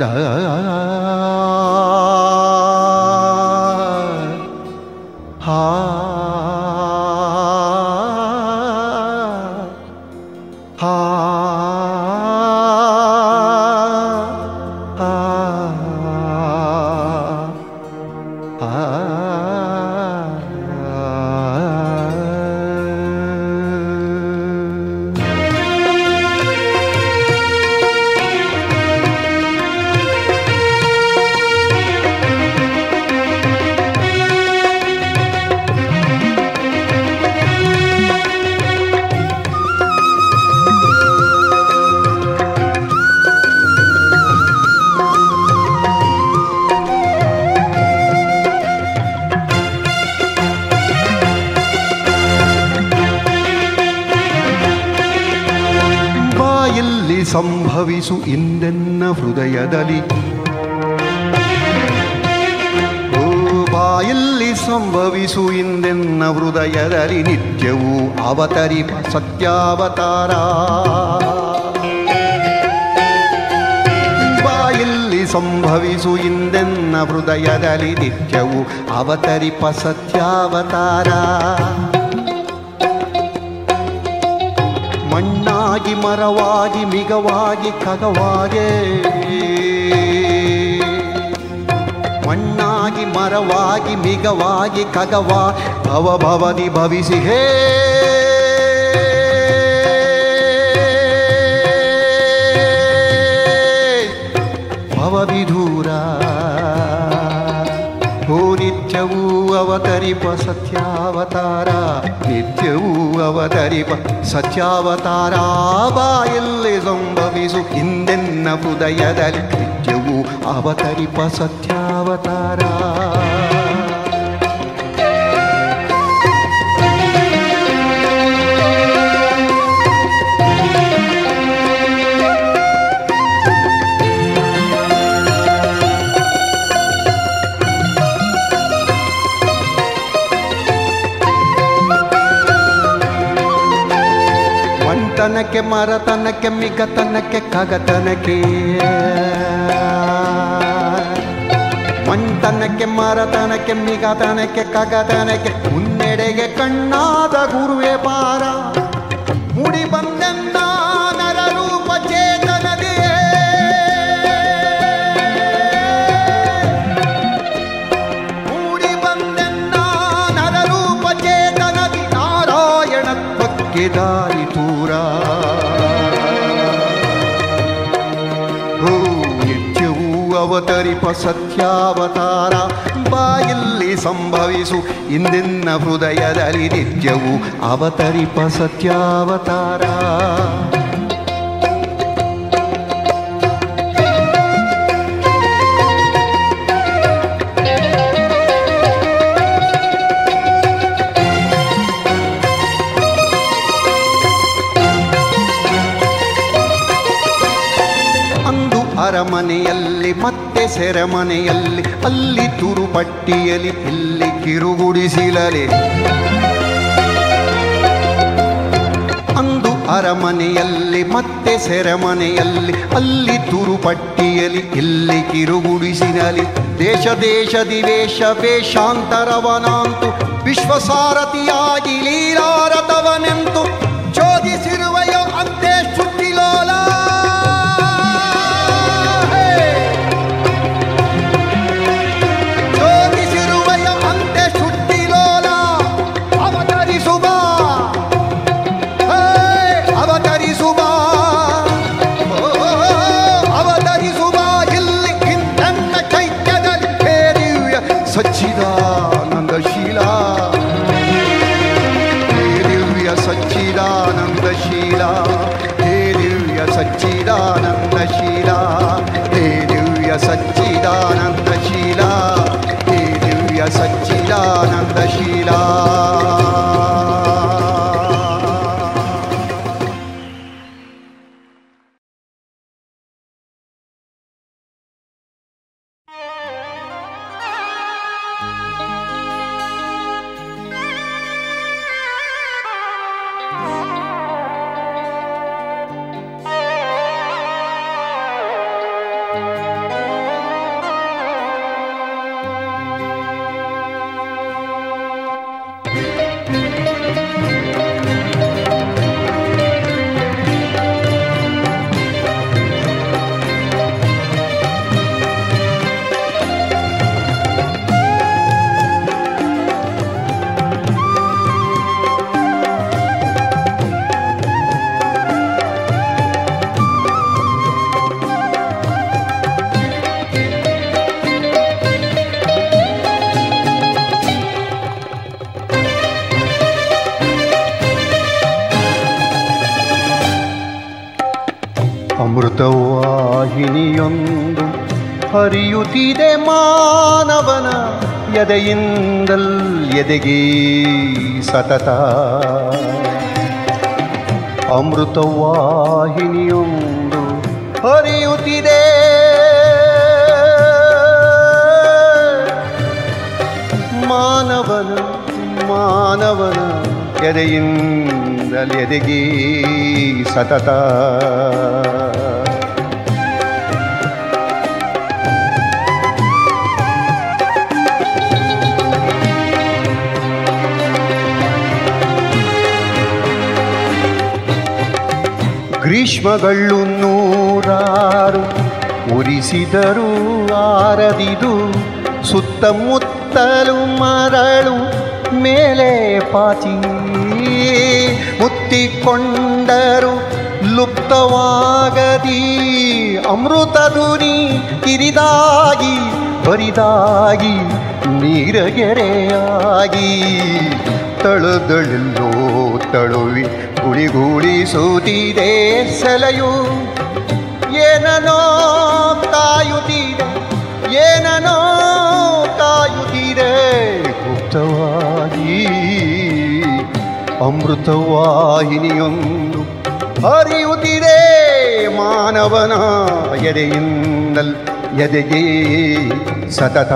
ಹಾ ಹಾ ಬಾಯಲ್ಲಿ ಸಂಭವಿಸು ಇಂದೆನ್ನ ಹೃದಯದಲ್ಲಿ ಓ ಬಾಯಲ್ಲಿ ಸಂಭವಿಸು ಇಂದೆನ್ನ ಹೃದಯದಲ್ಲಿ ನಿತ್ಯವೂ ಅವತರಿಪ ಸತ್ಯಾವತಾರ ಬಾಯಲ್ಲಿ ಸಂಭವಿಸು ಇಂದೆನ್ನ ಹೃದಯದಲ್ಲಿ ನಿತ್ಯವೂ ಅವತರಿಪ ಸತ್ಯಾವತಾರ ಮಣ್ಣಾಗಿ ಮರವಾಗಿ ಮಿಗವಾಗಿ ಖಗವಾಗೆ ಮಣ್ಣಾಗಿ ಮರವಾಗಿ ಮಿಗವಾಗಿ ಖಗವಾ ಭವಭವದಿ ಭವಿಸಿ ಹೇ ಭವವಿಧೂರ ಓ ನಿತ್ಯವೂ ಅವತರಿಪ ಸತ್ಯಾವತಾರ ನಿತ್ಯವೂ ಅವತರಿಪ ಸತ್ಯಾವತಾರ ಬಾಯಲ್ಲಿ ಸಂಭವಿಸು ಹಿಂದೆನ್ನ ಹೃದಯದಲ್ಲಿ ನಿತ್ಯವೂ ಅವತರಿಪ ಸತ್ಯಾವತಾರ ಮಂಟನಕ್ಕೆ ಮರತನಕ್ಕೆ ಮಿಗತನಕ್ಕೆ ಕಗತನಕ್ಕೆ ಮಂಟನಕ್ಕೆ ಮರತನಕ್ಕೆ ಮಿಗತನಕ್ಕೆ ಕಗತನಕ್ಕೆ ಮುನ್ನೆಡೆಗೆ ಕಣ್ಣಾದ ಗುರುವೆ ಪಾರ ಮುಡಿ ಬಂದೆನ್ನ ನರರೂಪ ಚೇತನದೇ ಮೂಡಿ ಬಂದೆನ್ನ ನರರೂಪ ಚೇತನದಿ ನಾರಾಯಣತ್ವಕ್ಕೆ ದಾರಿ ತೂರ ಓ ನಿತ್ಯವೂ ಅವತರಿಪ ಸತ್ಯಾವತಾರ ಬಾಯಲ್ಲಿ ಸಂಭವಿಸು ಇಂದಿನ ಹೃದಯದಲ್ಲಿ ನಿತ್ಯವೂ ಅವತರಿಪ ಸತ್ಯಾವತಾರ ಅಂದು ಅರಮನೆಯಲ್ಲಿ ಮತ್ತೆ ಸೆರೆಮನೆಯಲ್ಲಿ ಅಲ್ಲಿ ತುರುಪಟ್ಟಿಯಲ್ಲಿ ಇಲ್ಲಿ ಕಿರುಗುಡಿಸಿಲಲೆ ಅಂದು ಅರಮನೆಯಲ್ಲಿ ಮತ್ತೆ ಸೆರೆಮನೆಯಲ್ಲಿ ಅಲ್ಲಿ ತುರುಪಟ್ಟಿಯಲ್ಲಿ ಇಲ್ಲಿ ಕಿರುಗುಡಿಸಿನಲಿ ದೇಶ ದೇಶ ದಿವೇಶ ವೇಷಾಂತರವನಾಂತು ವಿಶ್ವಸಾರಥಿಯಾಗಿ ಲೀಲಾರಥವನೆಂತು ಚೋದಿಸಿರುವೆಯೋ ಅಂತೆ ಶುದ್ಧಿಲೋಲ ಚೋದಿಸಿರುವೆಯ ಅಂತೆ ಶುದ್ಧಿಲೋಲ ಅವತರಿಸುವ ಅವತರಿಸುವ ಅವತರಿಸುವ ಇಲ್ಲಿ ಇಂದನ್ನ ಚೈತ್ಯದಲ್ಲಿ ಹೇ ದಿವ್ಯ ಸಚ್ಚಿದಾನಂದ ಶೀಲ ಹೇ ದಿವ್ಯ ಸಚ್ಚಿದಾನಂದ ಶೀಲ ಹೇ ದಿವ್ಯ ಸಚ್ಚಿದಾನಂದ ಶೀಲ ಹೇ ದಿವ್ಯ ಸಚ್ಚಿದಾನಂದ ಶೀಲ ಹೇ ದಿವ್ಯ ಸಚ್ಚಿದಾನಂದ ಶೀಲ Thank you. ಅಮೃತವಾಹಿನಿಯೊಂದು ಹರಿಯುತ್ತಿದೆ ಮಾನವನ ಎದೆಯಿಂದಲ್ ಎದೆಗೆ ಸತತ ಅಮೃತವಾಹಿನಿಯೊಂದು ಹರಿಯುತ್ತಿದೆ ಮಾನವನ ಮಾನವನ ಎದೆಯಿಂದಲ್ ಎದೆಗೆ ಸತತ ಗ್ರೀಷ್ಮಗಳು ನೂರಾರು ಉರಿಸಿದರೂ ಆರದಿದು ಸುತ್ತಮುತ್ತಲು ಮರಳು ಮೇಲೆ ಪಾಚಿ ಮುತ್ತಿಕೊಂಡರು ಲುಪ್ತವಾಗದಿ ಅಮೃತ ಧ್ವನಿ ಕಿರಿದಾಗಿ ಬರಿದಾಗಿ ನೀರಗೆರೆಯಾಗಿ ತಳುದಳೆಲ್ಲೋ ತಳುವಿ ಗುಳಿಗೂಡಿಸುತ್ತಿದೆ ಸೆಲೆಯು ಏನನೋ ಕಾಯುತ್ತೀರೆ ಏನನೋ ಕಾಯುತ್ತೀರೆ ಗುಪ್ತವಾಗಿ ಅಮೃತವಾಹಿನಿಯೊಂದು ಹರಿಯುತ್ತಿದೆ ಮಾನವನ ಎದೆಯಿಂದಲ್ ಎದೆಗೆ ಸತತ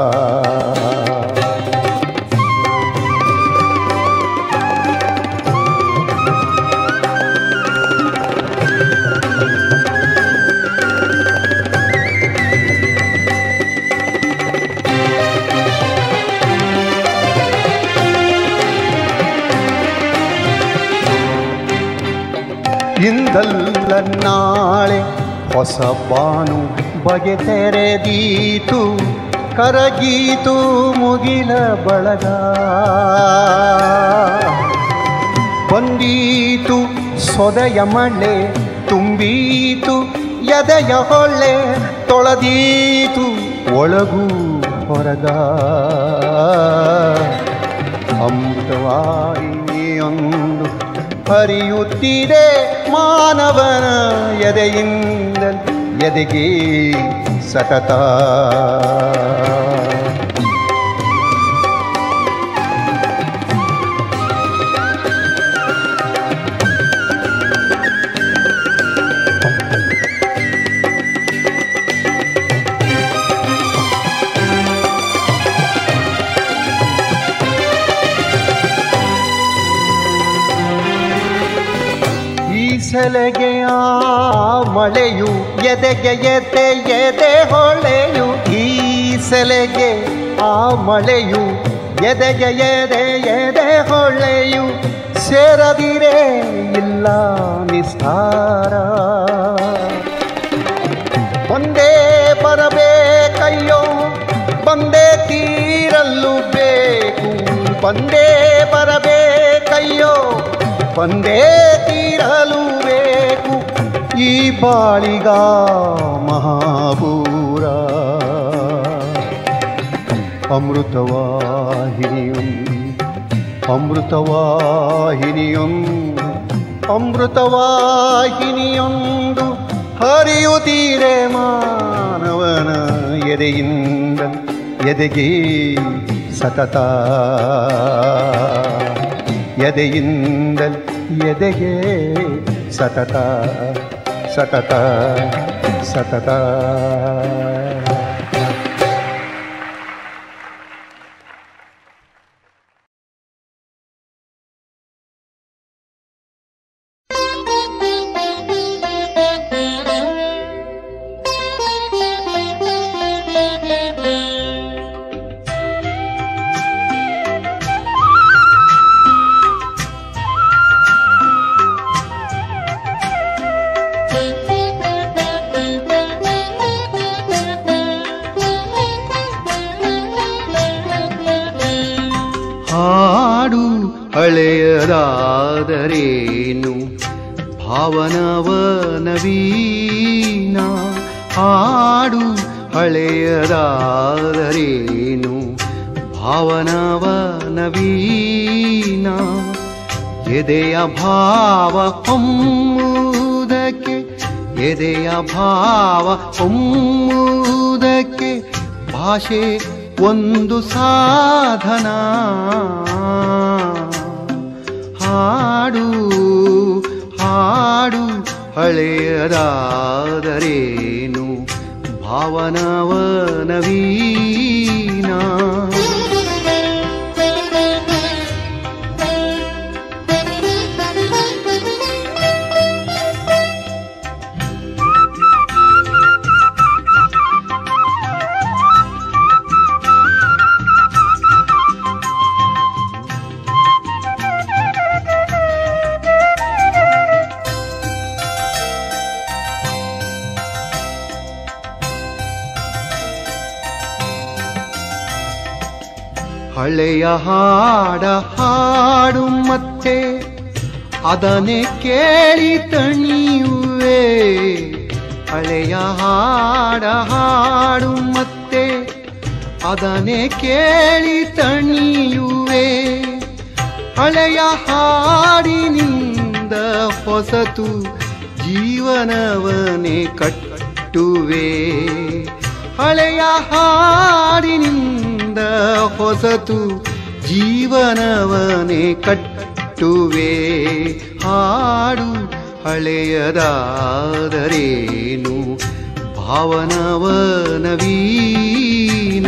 ಇಂದಲ್ಲ ನಾಳೆ ಹೊಸ ಬಾನು ಬಗೆ ತೆರೆದೀತು ಕರಗೀತು ಮುಗಿಲ ಬಳಗ ಬಂದೀತು ಸೊದೆಯ ಮಳೆ ತುಂಬೀತು ಎದೆಯ ಹೊಳ್ಳೆ ತೊಳೆದೀತು ಒಳಗೂ ಹೊರಗ ಅಮೃತವಾಹಿನಿಯೊಂದು ಹರಿಯುತ್ತಿದೆ ಮಾನವನ ಎದೆಯಿಂದ ಎದೆಗೆ ಸತತ ಈ ಸೆಲೆಗೆ ಆ ಮಳೆಯು ಎದೆಗೆ ಎದೆ ಎದೆ ಹೊಳೆಯು ಈ ಸೆಲೆಗೆ ಆ ಮಳೆಯು ಎದೆಗೆ ಎದೆ ಎದೆ ಹೊಳೆಯು ಸೇರದಿರೇ ಇಲ್ಲ ನಿಸ್ತಾರ ಒಂದೇ ಬರಬೇಕಯ್ಯೋ ಬಂದೇ ತೀರಲು ಬೇಕು ಬಂದೇ ಬರಬೇಕಯ್ಯೋ ಬಂದೇ ತೀರಲು ಬೇಕು ಈ ಬಾಳಿಗ ಮಹಾಪೂರ ಅಮೃತವಾಹಿನಿಯೊಂದು ಅಮೃತವಾಹಿನಿಯೊಂದು ಅಮೃತವಾಹಿನಿಯೊಂದು ಹರಿಯುತ್ತೀರೆ ಮಾನವನ ಎದೆಯಿಂದ ಎದೆಗೆ ಸತತ ಎದೆಯಿಂದ ಎದೆಗೆ ಸತತ ಸತತ ಸತತ ಹಾಡು ಹಳೆಯದಾದರೇನು ಭಾವನವ ನವೀನ ಹಾಡು ಹಳೆಯದಾದರೇನು ಭಾವನವ ನವೀನ ಎದೆಯ ಭಾವ ಹೊಮ್ಮುವುದಕ್ಕೆ ಎದೆಯ ಭಾವ ಹೊಮ್ಮುವುದಕ್ಕೆ ಭಾಷೆ ಒಂದು ಸಾಧನ ಹಾಡು ಹಾಡು ಹಳೆಯದಾದರೇನು ಭಾವನವ ನವೀನ ಹಳೆಯ ಹಾಡ ಹಾಡು ಮತ್ತೆ ಅದನ್ನೇ ಕೇಳಿ ತಣಿಯುವೆ ಹಳೆಯ ಹಾಡ ಹಾಡು ಮತ್ತೆ ಅದನ್ನೇ ಕೇಳಿ ತಣಿಯುವೆ ಹಳೆಯ ಹಾಡಿನಿಂದ ಹೊಸತು ಜೀವನವನೇ ಕಟ್ಟುವೆ ಹಳೆಯ ಹಾಡಿನಿಂದ ಹೊಸತು ಜೀವನವನೇ ಕಟ್ಟುವೆ ಹಾಡು ಹಳೆಯದಾದರೇನು ಭಾವನವ ನವೀನ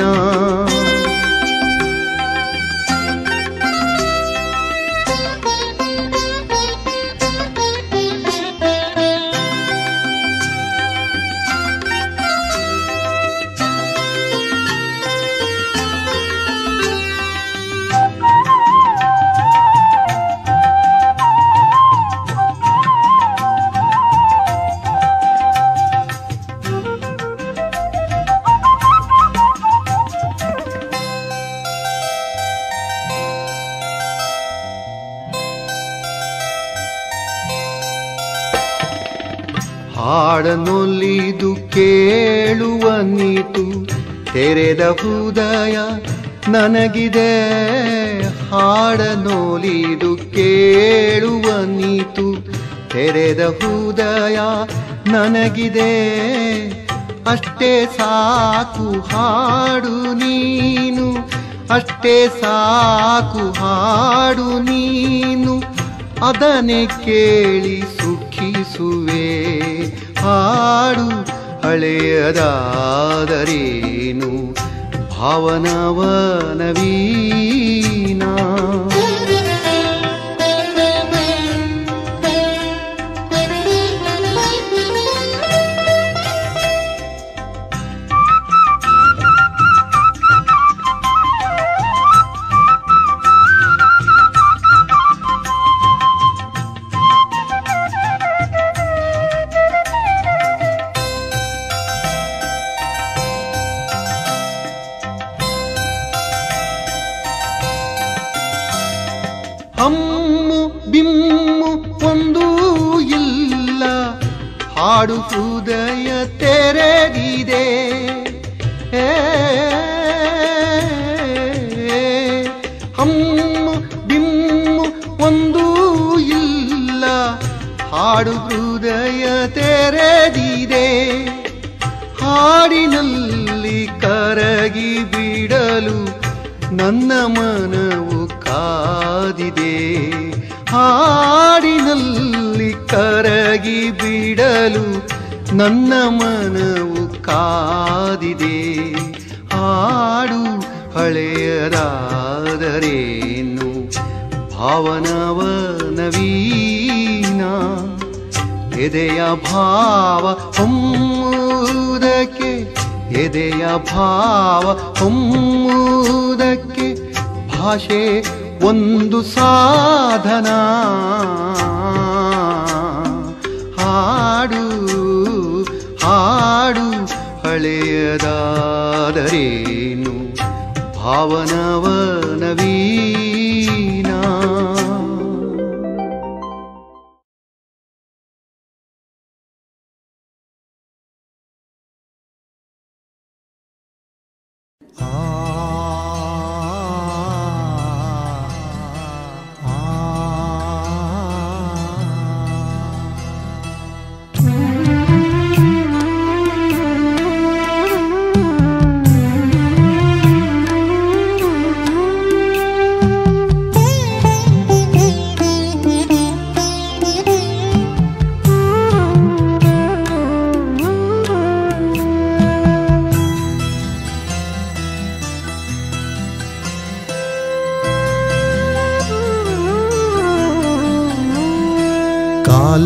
ಹಾಡನೊಲಿದು ಕೇಳುವ ನೀತು ತೆರೆದ ಹೃದಯ ನನಗಿದೆ ಹಾಡನೊಲಿದು ಕೇಳುವ ನೀತು ತೆರೆದ ಹೃದಯ ನನಗಿದೆ ಅಷ್ಟೇ ಸಾಕು ಹಾಡು ನೀನು ಅಷ್ಟೇ ಸಾಕು ಹಾಡು ನೀನು ಅದನ್ನೇ ಕೇಳಿ ಸುಖಿಸುವೆ ಹಾಡು ಹಳೆಯದಾದರೇನು ಭಾವನವ ನವೀನ ಹಮ್ಮು ಬಿಮ್ಮು ಒಂದೂ ಇಲ್ಲ ಹಾಡು ಹೃದಯ ತೆರೆದಿದೆ ಏ, ಹಮ್ಮು ಬಿಮ್ಮು ಒಂದೂ ಇಲ್ಲ ಹಾಡು ಹೃದಯ ತೆರೆದಿದೆ ಹಾಡಿನಲ್ಲಿ ಕರಗಿ ಬಿಡಲು ನನ್ನ ಮನವು ಕಾದಿದೆ ಹಾಡಿನಲ್ಲಿ ಕರಗಿ ಬಿಡಲು ನನ್ನ ಮನವು ಕಾದಿದೆ ಹಾಡು ಹಳೆಯದಾದರೇನು ಭಾವನವ ನವೀನ ಎದೆಯ ಭಾವ ಹೊಮ್ಮುವುದಕ್ಕೆ ಎದೆಯ ಭಾವ ಹೊಮ್ಮುವುದಕ್ಕೆ ಭಾಷೆ ಒಂದು ಸಾಧನ ಹಾಡು ಹಾಡು ಹಳೆಯದಾದರೇನು ಭಾವನವ ನವೀನ ಆ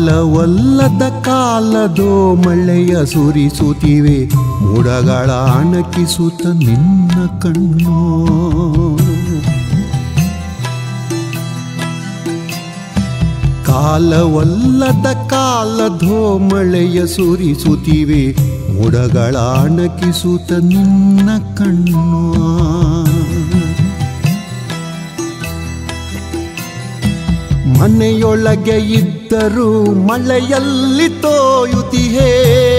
ಕಾಲವಲ್ಲದ ಕಾಲದೋ ಮಳೆಯ ಸುರಿಸುತ್ತಿವೆ ಮೋಡಗಳ ಅಣಕಿಸುತ್ತ ನಿನ್ನ ಕಣ್ಣು ಕಾಲವಲ್ಲದ ಕಾಲದೋ ಮಳೆಯ ಸುರಿಸುತ್ತಿವೆ ಮೋಡಗಳ ಅಣಕಿಸುತ್ತ ನಿನ್ನ ಕಣ್ಣು ಮನೆಯೊಳಗೆ ಇದ್ದರೂ ಮಳೆಯಲ್ಲಿ ತೋಯುತಿಹೇ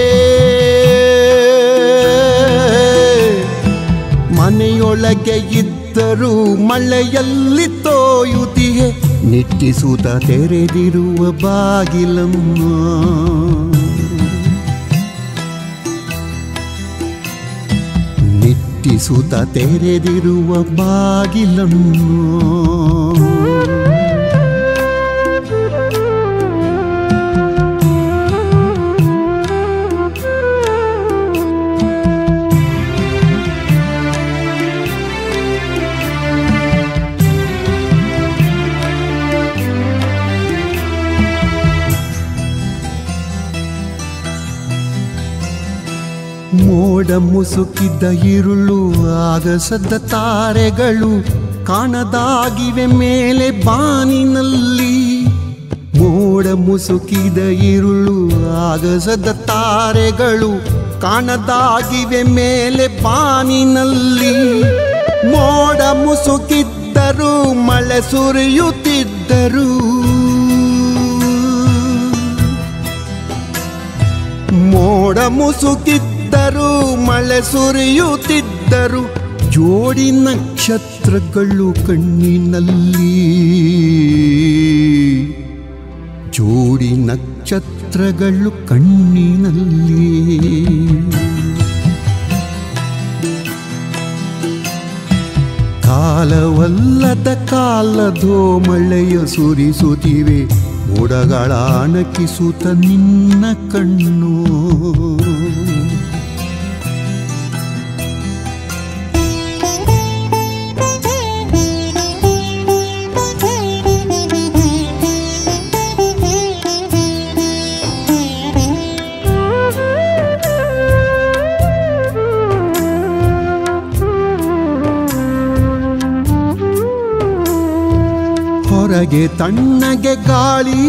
ಮನೆಯೊಳಗೆ ಇದ್ದರೂ ಮಳೆಯಲ್ಲಿ ತೋಯುತಿಹೆ ನಿಟ್ಟಿಸುತ್ತ ತೆರೆದಿರುವ ಬಾಗಿಲನ್ನು ನಿಟ್ಟಿಸುತ್ತ ತೆರೆದಿರುವ ಬಾಗಿಲನ್ನು ಮೋಡ ಮುಸುಕಿದ್ದ ಇರುಳು ಆಗಸದ ತಾರೆಗಳು ಕಾಣದಾಗಿವೆ ಮೇಲೆ ಬಾನಿನಲ್ಲಿ ಮೋಡ ಮುಸುಕಿದ ಇರುಳು ಆಗಸದ ತಾರೆಗಳು ಕಾಣದಾಗಿವೆ ಮೇಲೆ ಬಾನಿನಲ್ಲಿ ಮೋಡ ಮುಸುಕಿದ್ದರು ಮಳೆ ಸುರಿಯುತ್ತಿದ್ದರು ಮೋಡ ಮುಸುಕಿದ್ದರು ಮಳೆ ಸುರಿಯುತ್ತಿದ್ದರು ಜೋಡಿ ನಕ್ಷತ್ರಗಳು ಕಣ್ಣಿನಲ್ಲಿ ಜೋಡಿ ನಕ್ಷತ್ರಗಳು ಕಣ್ಣಿನಲ್ಲಿ ಕಾಲವಲ್ಲದ ಕಾಲದೋ ಮಳೆಯ ಸುರಿಸುತ್ತಿವೆ ಮೋಡಗಳ ಅಣಕಿಸುತ್ತ ನಿನ್ನ ಕಣ್ಣು ಹೊರಗೆ ತಣ್ಣಗೆ ಗಾಳಿ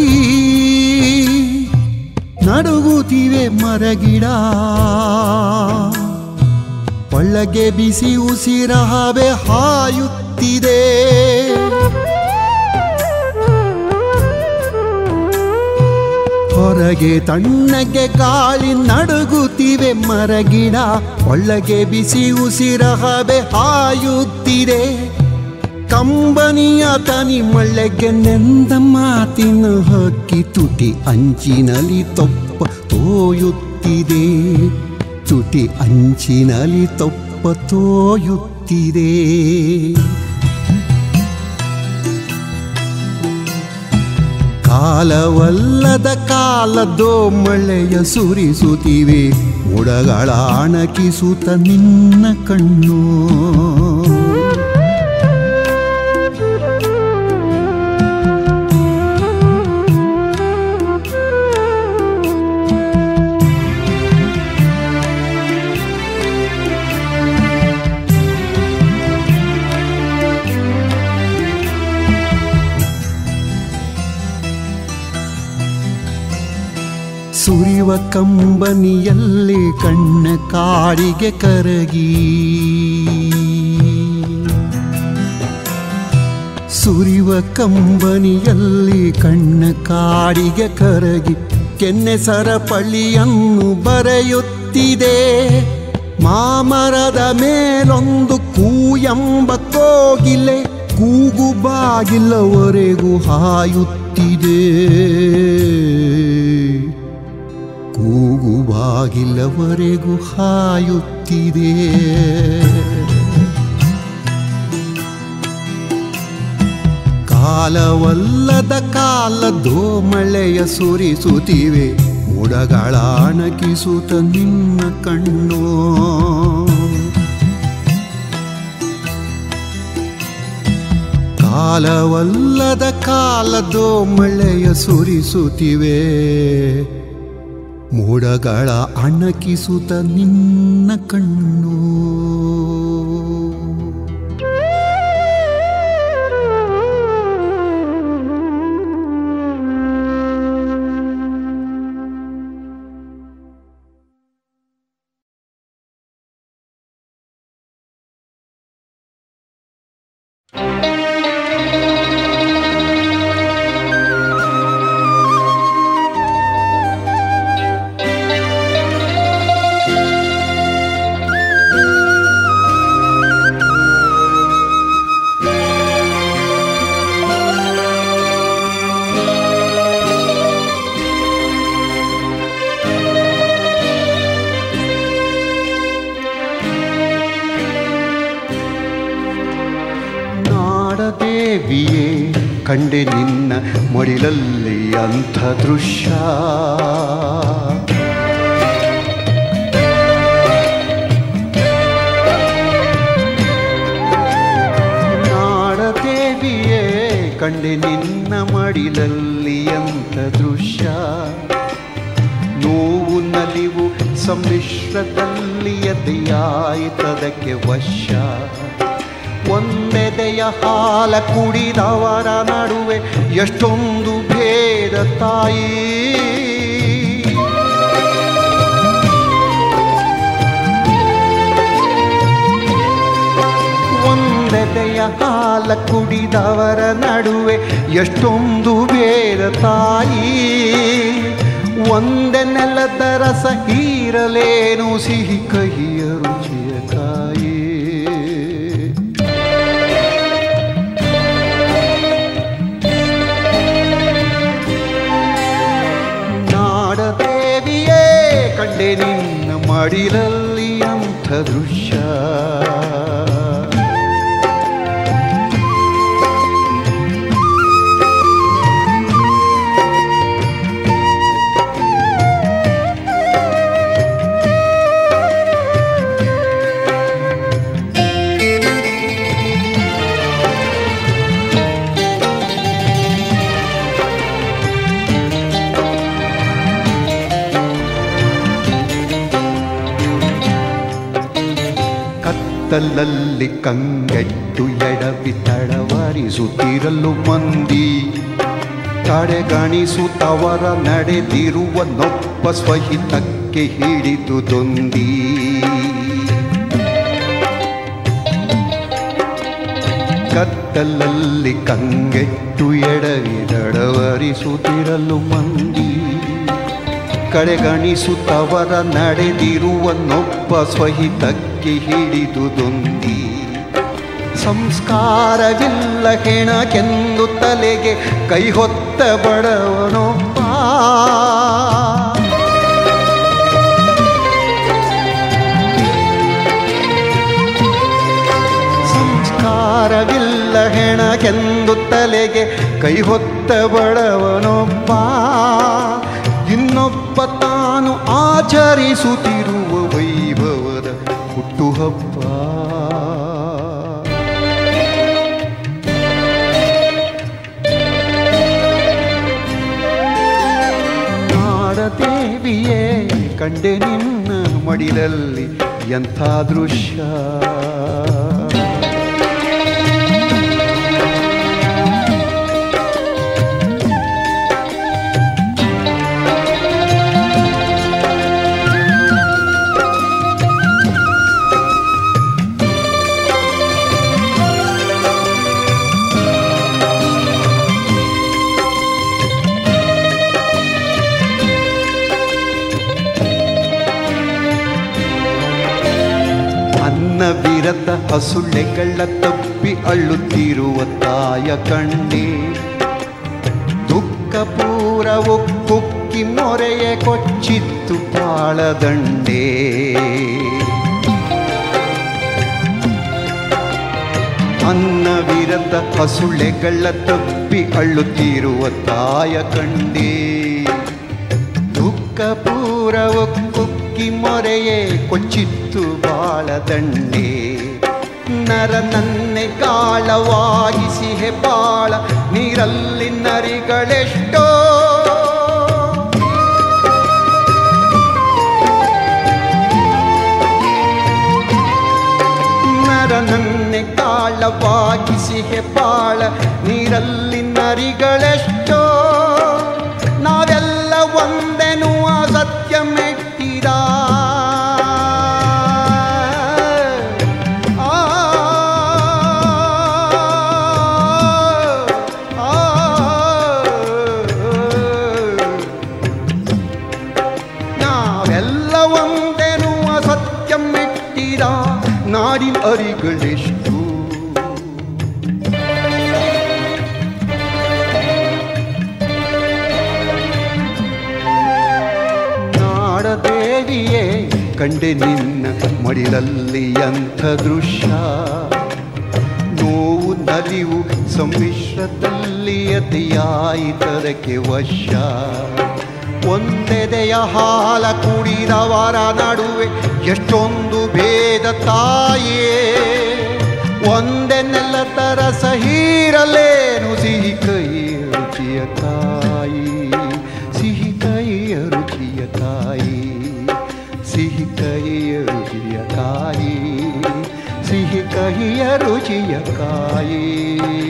ನಡುಗುತ್ತಿವೆ ಮರಗಿಡ ಒಳಗೆ ಬಿಸಿ ಉಸಿರ ಹವೆ ಹಾಯುತ್ತಿದೆ ಹೊರಗೆ ತಣ್ಣಗೆ ಗಾಳಿ ನಡುಗುತ್ತಿವೆ ಮರಗಿಡ ಒಳಗೆ ಬಿಸಿ ಉಸಿರ ಹವೆ ಹಾಯುತ್ತಿದೆ ಕಂಬನಿಯ ತನಿ ಮಳೆಗೆ ನೆಂದ ಮಾತಿನ ಹಕ್ಕಿ ತುಟಿ ಅಂಚಿನಲ್ಲಿ ತೊಪ್ಪ ತೋಯುತ್ತಿದೆ ತುಟಿ ಅಂಚಿನಲ್ಲಿ ತೊಪ್ಪ ತೋಯುತ್ತಿದೆ ಕಾಲವಲ್ಲದ ಕಾಲದೋ ಮಳೆಯ ಸುರಿಸುತ್ತಿವೆ ಮುಡಗಳ ಅಣಕಿಸುತ್ತ ನಿನ್ನ ಕಣ್ಣು ಸುರಿವ ಕಂಬನಿಯಲ್ಲಿ ಕಣ್ಣ ಕಾಡಿಗೆ ಕರಗಿ ಸುರಿವ ಕಂಬನಿಯಲ್ಲಿ ಕಣ್ಣ ಕಾಡಿಗೆ ಕರಗಿ ಕೆನ್ನೆ ಸರಪಳಿಯನ್ನು ಬರೆಯುತ್ತಿದೆ ಮಾಮರದ ಮೇಲೊಂದು ಕೂಯಂಬ ಕೋಗಿಲೆ ಕೂಗು ಬಾಗಿಲವರೆಗೂ ಹಾಯುತ್ತಿದೆ ಕೂಗು ಬಾಗಿಲವರೆಗೂ ಹಾಯುತ್ತಿದೆ ಕಾಲವಲ್ಲದ ಕಾಲದೋ ಮಳೆಯ ಸುರಿಸುತ್ತಿವೆ ಮುಡಗಳ ಅಣಕಿಸುತ್ತ ನಿನ್ನ ಕಣ್ಣು ಕಾಲವಲ್ಲದ ಕಾಲದೋ ಮಳೆಯ ಸುರಿಸುತ್ತಿವೆ ಮೋಡಗಳ ಅಣಕಿಸುತ್ತ ನಿನ್ನ ಕಣ್ಣು ನಾಡದೇವಿಯೇ ಕಂಡೆ ನಿನ್ನ ಮಡಿಲಲ್ಲಿ ಅಂಥ ದೃಶ್ಯ ನಾಡದೇವಿಯೇ ಕಂಡೆ ನಿನ್ನ ಮಡಿಲಲ್ಲಿ ಅಂಥ ದೃಶ್ಯ ನೋವು ನಲಿವು ಸಮ್ಮಿಶ್ರದಲ್ಲಿ ಎದೆಯಾಯಿತದಕ್ಕೆ ವಶ ಒಂದೆದೆಯ ಹಾಲ ಕುಡಿದವರ ನಡುವೆ ಎಷ್ಟೊಂದು ಭೇದ ತಾಯಿ ಒಂದೆದೆಯ ಹಾಲ ಕುಡಿದವರ ನಡುವೆ ಎಷ್ಟೊಂದು ಭೇದ ತಾಯಿ ಒಂದೆ ನೆಲದ ರಸ ಹೀರಲೇನು ಸಿಹಿ ಕಹಿಯ ರುಚಿಯ ಕಾಯಿ ನಾಡದೇವಿಯೇ ಕಂಡೆ ನಿನ್ನ ಮಡಿಲಲ್ಲಿ ಅಂಥ ದೃಶ್ಯ ಕತ್ತಲಲ್ಲಿ ಕಂಗೆಟ್ಟು ಎಡವಿ ತಡವರಿಸುತ್ತಿರಲು ಮಂದಿ ಕಡೆಗಣಿಸುತ್ತವರ ನಡೆದಿರುವ ನೊಪ್ಪ ಸ್ವಹಿತಕ್ಕೆ ಹಿಡಿದುದೊಂದಿ ಕತ್ತಲಲ್ಲಿ ಕಂಗೆಟ್ಟು ಎಡವಿ ತಡವರಿಸುತ್ತಿರಲು ಮಂದಿ ಕಡೆಗಣಿಸುತ್ತವರ ನಡೆದಿರುವ ನೊಬ್ಬ ಸ್ವಹಿತಕ್ಕೆ ಹಿಡಿದುದೊಂದಿ ಸಂಸ್ಕಾರವಿಲ್ಲ ಹೆಣಕೆಂದು ತಲೆಗೆ ಕೈ ಹೊತ್ತ ಬಡವನೊಬ್ಬ ಸಂಸ್ಕಾರವಿಲ್ಲ ಹೆಣಕೆಂದು ತಲೆಗೆ ಕೈ ಹೊತ್ತ ಬಡವನೊಬ್ಬ ಇನ್ನೊಬ್ಬ ತಾನು ಆಚರಿಸುತ್ತಿರುವ ವೈಭವದ ಹುಟ್ಟುಹಬ್ಬ ನಾಡದೇವಿಯೇ ಕಂಡೆ ನಿನ್ನ ಮಡಿಲಲ್ಲಿ ಎಂಥ ದೃಶ್ಯ ಅನ್ನವಿರತ ಹಸುಳೆಗಳ ತಪ್ಪಿ ಅಳ್ಳುತ್ತಿರುವ ತಾಯ ಕಣ್ಣೆ ದುಃಖ ಪೂರವು ಕುಕ್ಕಿ ಮೊರೆಯೇ ಕೊಚ್ಚಿತ್ತು ಬಾಳದಂಡೆ ಅನ್ನವಿರತ ಹಸುಳೆಗಳ ತಪ್ಪಿ ಅಳ್ಳುತ್ತಿರುವ ತಾಯ ಕಂಡೇ ದುಃಖ ಪೂರವ ಕುಕ್ಕಿ ಮೊರೆಯೇ ಕೊಚ್ಚಿತ್ತು ಬಾಳದಂಡೆ ನರ ನನ್ನೆ ಗಾಳವಾಗಿಸಿ ಬಾಳ ನೀರಲ್ಲಿ ನರಿಗಳೆಷ್ಟೋ ನರ ನನ್ನೆ ಕಾಳವಾಗಿಸಿ ಬಾಳ ನೀರಲ್ಲಿ ನರಿಗಳೆಷ್ಟೋ ನಾವೆಲ್ಲ ಒಂದೆನ್ನುವ ಸತ್ಯ ಮೆಟ್ಟಿದ ಆ, ಆ, ನಾವೆಲ್ಲ ಒಂದೆನ್ನುವ ಸತ್ಯ ಮೆಟ್ಟಿದ ನಾಡಿನ ಅರಿಗಳೆಷ್ಟು ನಾಡದೇವಿಯೇ ಕಂಡೆ ನಿನ್ನ ಮಡಿಲಲ್ಲಿ ಅಂಥ ದೃಶ್ಯ ನೋವು ನಲಿವು ಸಮ್ಮಿಶ್ರದಲ್ಲಿ ಅತಿಯಾಯಿತದಕ್ಕೆ ವಶ ಒಂದೆದೆಯ ಹಾಲ ಕುಡಿದವರ ನಡುವೆ ಎಷ್ಟೊಂದು ಭೇದ ತಾಯೇ ಒಂದೆನ್ನೆಲ್ಲ ತರ ಸಹೀರಲೇನು ಸಿಹಿ ಕೈಯ ರುಚಿಯ ತಾಯಿ ಸಿಹಿ ಕೈಯ ರುಚಿಯ ತಾಯಿ ಸಿಹಿ ಕಹಿಯ ರುಚಿಯ ಕಾಯಿ ಸಿಹಿ ಕಹಿಯ ರುಚಿಯ ಕಾಯಿ